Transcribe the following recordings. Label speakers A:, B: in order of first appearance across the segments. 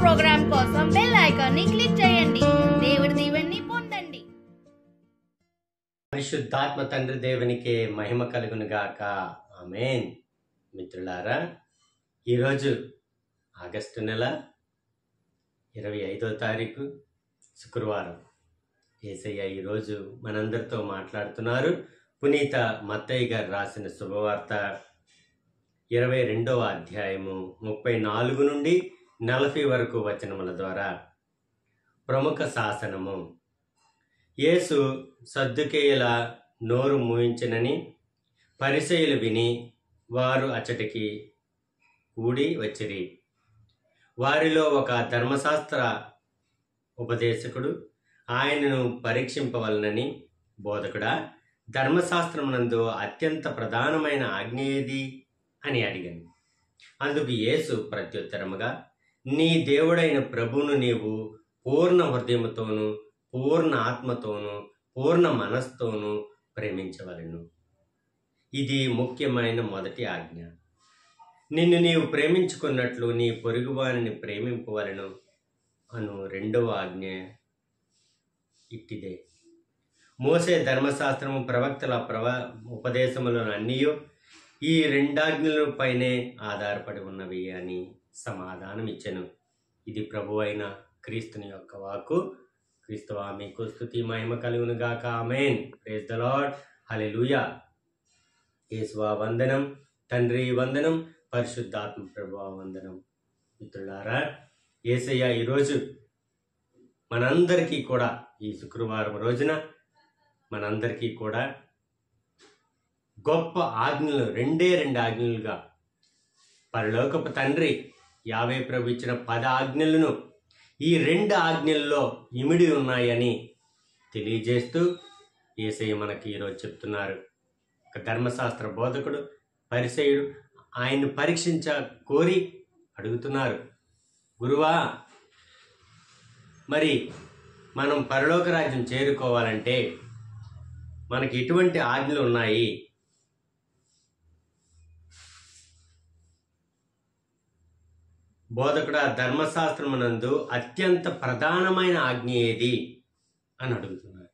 A: Programme కోసం bell icon ని click చేయండి దేవుడి దీవెన్ని పొందండి
B: పరిశుద్ధాత్మ తండ్రి దేవునికే మహిమ కలుగును గాక ఆమెన్ మిత్రులారా ఈరోజు ఆగస్టు నెల ఇరవై ఐదో తారీఖు శుక్రవారం ఏసయ్య ఈరోజు మనందరితో మాట్లాడుతున్నారు పునీత మత్తయ్య గారు రాసిన శుభవార్త ఇరవై రెండవ అధ్యాయము ముప్పై నాలుగు నుండి నలభై వరకు వచనముల ద్వారా ప్రముఖ శాసనము యేసు సద్దుకేయుల నోరు మూయించనని పరిసయులు విని వారు అచ్చటికి కూడి వచ్చిరి వారిలో ఒక ధర్మశాస్త్ర ఉపదేశకుడు ఆయనను పరీక్షింపవలనని బోధకుడా ధర్మశాస్త్రమునందు అత్యంత ప్రధానమైన ఆజ్ఞ ఏది అని అడిగాను అందుకు యేసు ప్రత్యుత్తరముగా నీ దేవుడైన ప్రభువును నీవు పూర్ణ హృదయముతోనూ పూర్ణ ఆత్మతోనూ పూర్ణ మనస్తోనూ ప్రేమించవలెను ఇది ముఖ్యమైన మొదటి ఆజ్ఞ నిన్ను నీవు ప్రేమించుకున్నట్లు నీ పొరుగువారిని ప్రేమింపవలను అను రెండవ ఆజ్ఞ ఇట్టిదే మోసే ధర్మశాస్త్రము ప్రవక్తల ప్రవ ఉపదేశములను అన్నీయు ఈ రెండాజ్ఞల పైనే ఆధారపడి ఉన్నవి అని సమాధానం ఇచ్చెను ఇది ప్రభు అయిన క్రీస్తుని యొక్క వాక్కు క్రీస్తువా మీకు స్థుతి మహిమ కలుగును గాక amen praise the lord hallelujah Yeshua వందనం తండ్రి వందనం పరిశుద్ధాత్మ ప్రభువా వందనం మిత్రులారా యేసయ్య ఈరోజు మనందరికీ కూడా ఈ శుక్రవారం రోజున మనందరికీ కూడా గొప్ప ఆజ్ఞలు రెండే రెండు ఆజ్ఞలుగా పరలోకపు తండ్రి యావే ప్రభు ఇచ్చిన పద ఆజ్ఞలను ఈ రెండు ఆజ్ఞల్లో ఇమిడి ఉన్నాయని తెలియజేస్తూ ఏసయ్య మనకి ఈరోజు చెప్తున్నారు ఒక ధర్మశాస్త్ర బోధకుడు పరిసయుడు ఆయన్ని పరీక్షించ కోరి అడుగుతున్నారు గురువా మరి మనం పరలోక రాజ్యం చేరుకోవాలంటే మనకి ఎటువంటి ఆజ్ఞలు ఉన్నాయి బోధకుడు ఆ ధర్మశాస్త్రమునందు అత్యంత ప్రధానమైన ఆజ్ఞ ఏది అని అడుగుతున్నారు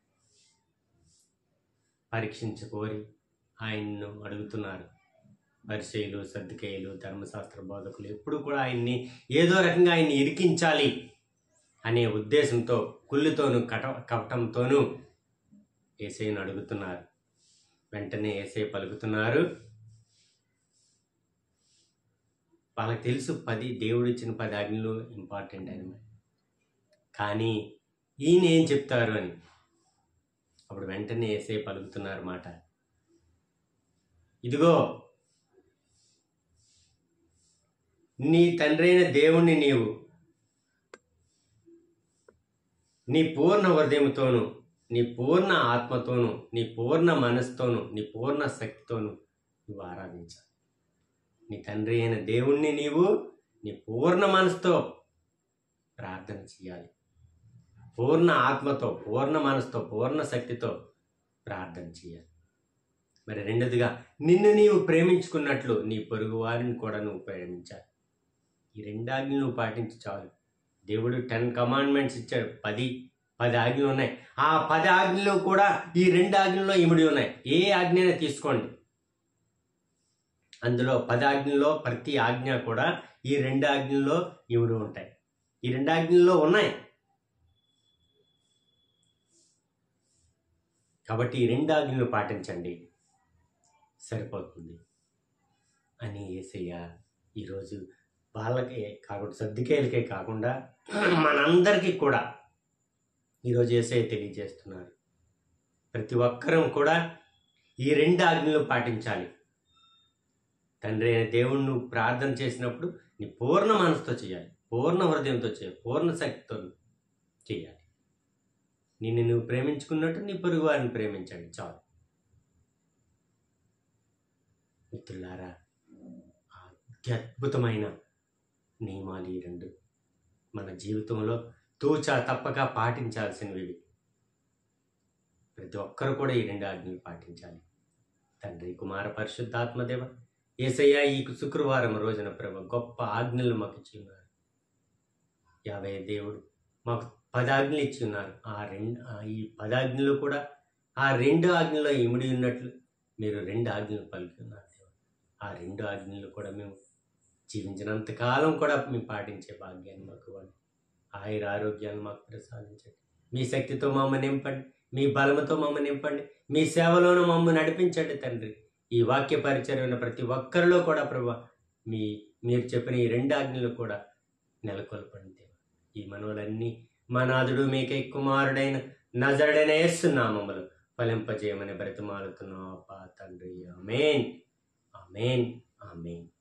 B: పరీక్షించుకోరి ఆయన్ను అడుగుతున్నారు పరిచయులు సర్దికేయులు ధర్మశాస్త్ర బోధకులు ఎప్పుడు కూడా ఆయన్ని ఏదో రకంగా ఆయన్ని ఇరికించాలి అనే ఉద్దేశంతో కుళ్ళుతోనూ కట కపటంతోనూ ఏసైని అడుగుతున్నారు వెంటనే ఏసై పలుకుతున్నారు వాళ్ళకి తెలుసు పది దేవుడు ఇచ్చిన పది ఆజ్ఞలు ఇంపార్టెంట్ అని మరి. కానీ ఈయన ఏం చెప్తారు అని అప్పుడు వెంటనే ఏసే పలుకుతున్నారు మాట ఇదిగో నీ తండ్రైన దేవుణ్ణి నీవు నీ పూర్ణ హృదయంతోను నీ పూర్ణ ఆత్మతోను నీ పూర్ణ మనసుతోను నీ పూర్ణ శక్తితోను నువ్వు ఆరాధించాలి నీ తండ్రి అయిన దేవుణ్ణి నీవు నీ పూర్ణ మనసుతో ప్రార్థన చేయాలి పూర్ణ ఆత్మతో పూర్ణ మనసుతో పూర్ణ శక్తితో ప్రార్థన చేయాలి మరి రెండోదిగా నిన్ను నీవు ప్రేమించుకున్నట్లు నీ పొరుగు వారిని కూడా నువ్వు ప్రేమించాలి ఈ రెండు ఆజ్ఞలు నువ్వు పాటించి చాలు దేవుడు టెన్ కమాండ్మెంట్స్ ఇచ్చాడు పది పది ఆజ్ఞలు ఉన్నాయి ఆ పది ఆజ్ఞలు కూడా ఈ రెండు ఆజ్ఞల్లో ఇమిడి ఉన్నాయి ఏ ఆజ్ఞైనా తీసుకోండి అందులో పది ఆజ్ఞల్లో ప్రతి ఆజ్ఞ కూడా ఈ రెండు ఆజ్ఞల్లో ఇమిడి ఉంటాయి ఈ రెండు ఆజ్ఞల్లో ఉన్నాయి కాబట్టి ఈ రెండు ఆజ్ఞలు పాటించండి సరిపోతుంది అని ఏసయ్య ఈరోజు వాళ్ళకే కాకుండా సర్దికేలకే కాకుండా మనందరికీ కూడా ఈరోజు ఏసయ్య తెలియజేస్తున్నారు ప్రతి ఒక్కరం కూడా ఈ రెండు ఆజ్ఞలు పాటించాలి తండ్రి అయిన దేవుణ్ణి నువ్వు ప్రార్థన చేసినప్పుడు నీ పూర్ణ మనసుతో చేయాలి పూర్ణ హృదయంతో చేయాలి పూర్ణ శక్తితో చేయాలి నిన్ను నువ్వు ప్రేమించుకున్నట్టు నీ పొరుగు వారిని ప్రేమించండి చాలు మిత్రులారా అత్యద్భుతమైన నియమాలు ఈ రెండు మన జీవితంలో తూచా తప్పక పాటించాల్సినవి ఇవి. ప్రతి ఒక్కరు కూడా ఈ రెండు ఆజ్ఞలు పాటించాలి తండ్రి కుమార పరిశుద్ధాత్మదేవ ఏసయ్య ఈ శుక్రవారం రోజున ప్రభు గొప్ప ఆజ్ఞలు మాకు ఇచ్చి ఉన్నారు యాభై దేవుడు మాకు పదాజ్ఞలు ఇచ్చి ఉన్నారు ఆ రెండు ఆ ఈ పదాజ్ఞలు కూడా ఆ రెండు ఆజ్ఞలో ఇమిడి ఉన్నట్లు మీరు రెండు ఆజ్ఞలు పలికి ఉన్నారు దేవా. ఆ రెండు ఆజ్ఞలు కూడా మేము జీవించినంత కాలం కూడా మేము పాటించే భాగ్యాన్ని మాకు ఇవ్వండి ఆయుర ఆరోగ్యాన్ని మాకు ప్రసాదించండి మీ శక్తితో మమ్మల్ని నింపండి మీ బలముతో మమ్మల్ని నింపండి మీ సేవలోనూ మమ్మల్ని నడిపించండి తండ్రి ఈ వాక్య పరిచయం ఉన్న ప్రతి ఒక్కరిలో కూడా ప్రభా మీ మీరు చెప్పిన ఈ రెండు ఆజ్ఞలు కూడా నెలకొల్పండి దేవా. ఈ మనవులన్నీ మా నాథుడు మీకే కుమారుడైన నజరుడైన యేసునామములు ఫలింపజేయమని బ్రతిమాలుతున్నాం అప్పా తండ్రి ఆమెన్ ఆమెన్ ఆమెన్